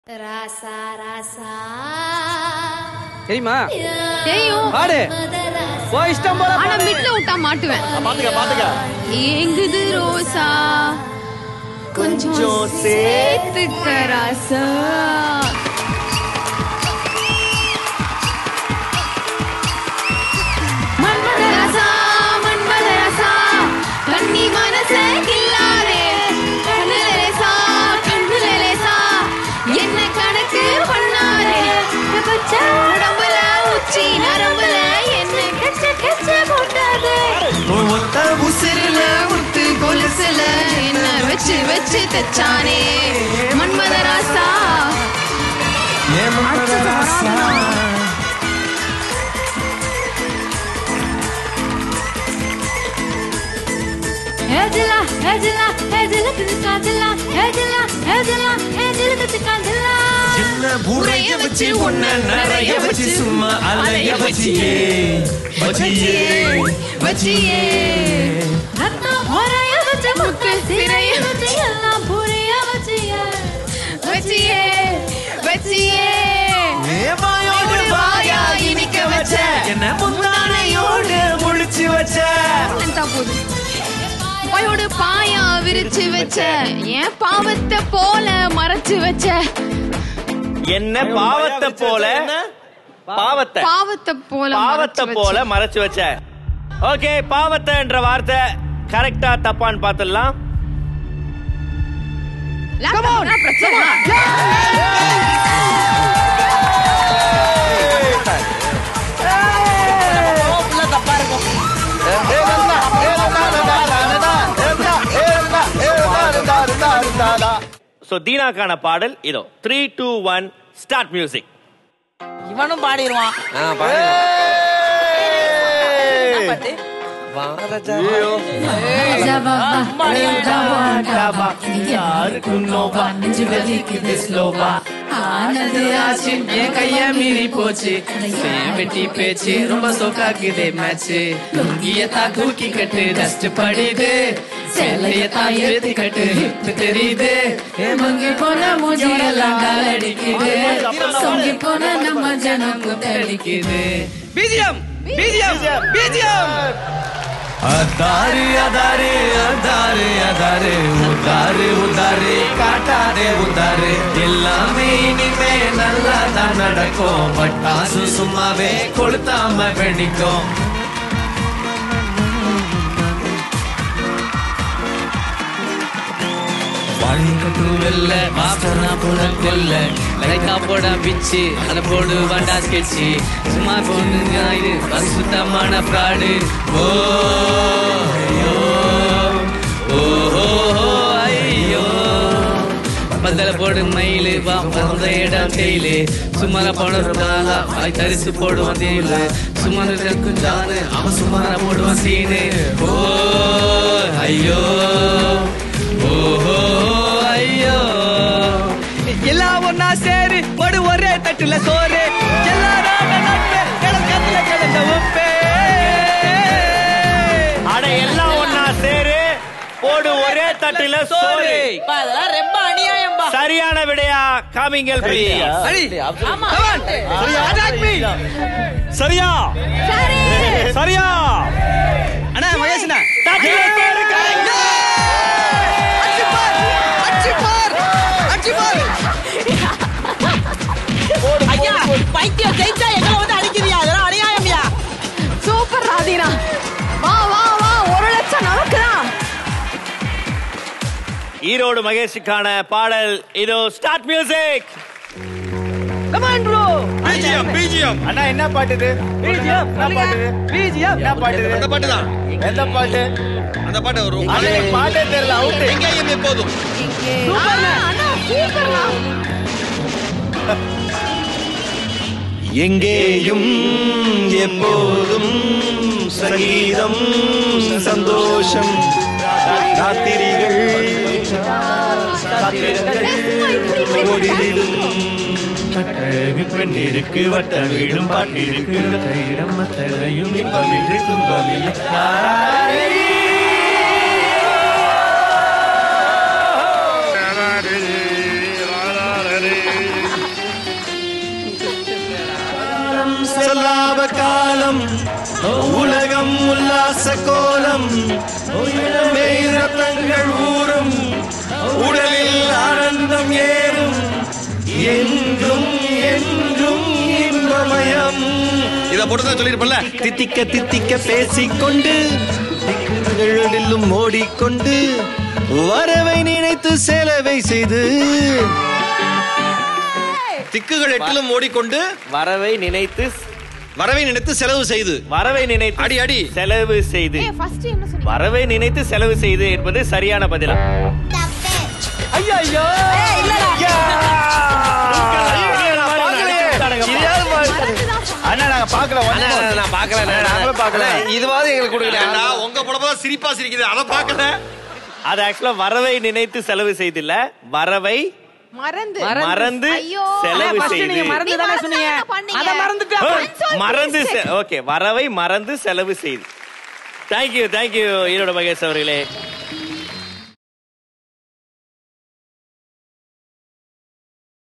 ராசா ராசா தெரியுமா தெரியும் பாடு ஓ இஷ்டம் போல ஆனா மிட்ல விட்டா மாட்டுவேன் பாத்துக்க பாத்துக்க ஏங்குது ரோசா கொஞ்சம் கொஞ்சம் சேர்த்துக்க ராசா மன்மத ராசா மன்மத ராசா கண்ணி மனச கில்லாரே கண்ணுல லேசா கண்ணுல லேசா என்ன கணக்கு பண்ணாரே பச்ச உடம்புல உச்சி நரம்புல என்ன கச்ச கச்ச போட்டாதே ஒத்த உசிரில முத்து கொலுசுல என்ன வச்சு வச்சு தச்சானே மன்மத ராசா ஏஜிலா ஏஜிலா ஏஜிலா கிதுக்காதிலா ஏஜிலா ஏஜிலா ஏஜிலா கிதுக்காதிலா ஊரைய வச்சு உன்ன நிறைய வச்சு சும்மா அலைய வச்சியே வச்சியே வச்சியே ரத்னம் ஒரைய வச்ச முத்து சிறைய வச்சு எல்லாம் புரிய வச்சியே வச்சியே வச்சியே வாயோடு வாயா இனிக்க வச்ச என்ன முந்தானையோடு முழிச்சு வச்ச இருந்தா போதும் பாயோடு பாயா விரிச்சு வச்ச என் பாவத்தை போல மறைச்சு வச்ச என்ன பாவத்தை போல பாவத்தை பாவத்தை போல பாவத்தை மறைச்சு போல வச்ச. மறைச்சு வச்ச ஓகே பாவத்தை என்ற வார்த்தை கரெக்டா தப்பான்னு பார்த்துடலாம் லேப்டாப்னா பிரச்சனை சோ தீனாக்கான பாடல் இதோ three two one start music இவனும் பாடிடுவான் பாட்டு ஆனது ஆச்சு என் கைய மீறி போச்சு என் வெட்டி பேச்சு ரொம்ப சோக்காக்குதே மேட்ச் லுங்கிய தா தூக்கி கட்டு டஸ்ட் படிது சேலைய தா ஏத்தி கட்டு ஹிப் தெரியுது என் மங்கி போன மூஞ்சி எல்லாம் கால் அடிக்குது சொங்கி போன நம்ம ஜனம் குத்தடிக்குது பிஜிஎம் பிஜிஎம் பிஜிஎம் அதாரு அதாரு அதாரு அதாரு உதாரு உதாரு காட்டாதே உதாரு எல்லாமே இனிமே நல்லா தான் நடக்கும் பட்டாசு சும்மாவே கொளுத்தாம வெடிக்கும் வெல்ல மாஸ்டர்னா போட கொல்ல லைக்கா போட பிச்சு அத போடு வண்டா ஸ்கெட்சி சும்மா பொண்ணு ஞாயிறு அது சுத்தமான ஃப்ராடு ஓ ஐயோ ஓ ஹோ ஹோ ஐயோ பந்தல போடு மயிலு வா வந்த இடம் தேயிலு சுமார போடுறதால வாய் தரிசு போடுவான் தேயிலு சுமார இருக்கும் ஜானு அவன் சுமார போடுவான் சீனு ஓ ஐயோ ஓ ஹோ ஐயோ எல்லாம் ஒன்னா சேரு படு ஒரே தட்டுல சோறு எல்லாரும் நட்பு கிழக்கத்துல கிழந்த உப்பே அட எல்லாம் ஒன்னா சேரு போடு ஒரே தட்டுல சோறு பா, அதெல்லாம் ரொம்ப அநியாயம்பா சரியான விடையா காமிங்கல் ப்ளீஸ் அடி ஆமா Come on. Attack me. சரியா சரியா அண்ணா மகேஷ்ண்ணா தட்டுல சோறு correct. அடிச்சு பார் அடிச்சு பார் அடிச்சு பார் ஐயா பைத்தியம் ஜெயிச்சா எங்களை வந்து அடிக்கிறியா அதெல்லாம் அநியாயம்யா சூப்பர் ராதினா வா வா வா ஒரு லட்சம் நமக்குதான் ஈரோடு மகேஷுக்கான பாடல் இதோ start music Come on bro BGM BGM அண்ணா என்ன பாட்டு இது பிஜிஎம் என்ன பாட்டு இது? பிஜிஎம் என்ன பாட்டு இது? அந்த பாட்டு தான் எந்த பாட்டு அந்த பாட்டு வரும் அண்ணா, எனக்கு பாட்டே தெரியல அவுட் எங்கேயும் எப்போதும் அண்ணா சூப்பர்ண்ணா எங்கேயும் எப்போதும் சங்கீதம் சந்தோஷம் ராத்திரிகள் ஓடிடும் கட்டழகு பெண்ணிருக்கு வட்ட வீடும் பாட்டிருக்கு தைடம் மத்தலையும் இன்பமின்றி துன்பமில்லை சொல்லாப காலம் உலகம் உல்லாச கோலம் இளமை ரத்தங்கள் ஊறும் உடலில் ஆனந்தம் ஏறும் என்றும் என்றும் இன்பமயம் இத போட்டு சொல்லிருப்பல தித்திக்க தித்திக்க பேசிக்கொண்டு திக்குகளிலும் ஓடிக்கொண்டு வரவை நினைத்து செலவை செய்து திக்குகள் எட்டிலும் ஓடிக்கொண்டு வரவை நினைத்து வரவை நினைத்து செலவு செய்து வரவை நினைத்து அடி, அடி. செலவு செய்து ஏய் ஃபர்ஸ்ட் என்ன சொன்னீங்க வரவை நினைத்து செலவு செய்து என்பது சரியான பதிலா ஐயோ ஐயோ அண்ணா நாங்க பாக்கல நான் பாக்கல நாங்களும் பாக்கல இதுவாது எங்களுக்கு கொடுக்கல ஏண்டா, உங்க புலப்பதான் சிரிப்பா சிரிக்குது அதை பாக்கல அது ஆக்சுவலா வரவை நினைத்து செலவு செய்து இல்ல வரவை மறந்து மறந்து ஐயோ. செலவு first செய்து நீங்க மறந்து தானே சொன்னீங்க பண்ணீங்க. அத மறந்துட்டா ஆ, மறந்து ஓகே வரவை மறந்து செலவு செய்து தேங்க்யூ தேங்க்யூ ஈரோட மகேஷ் அவர்களே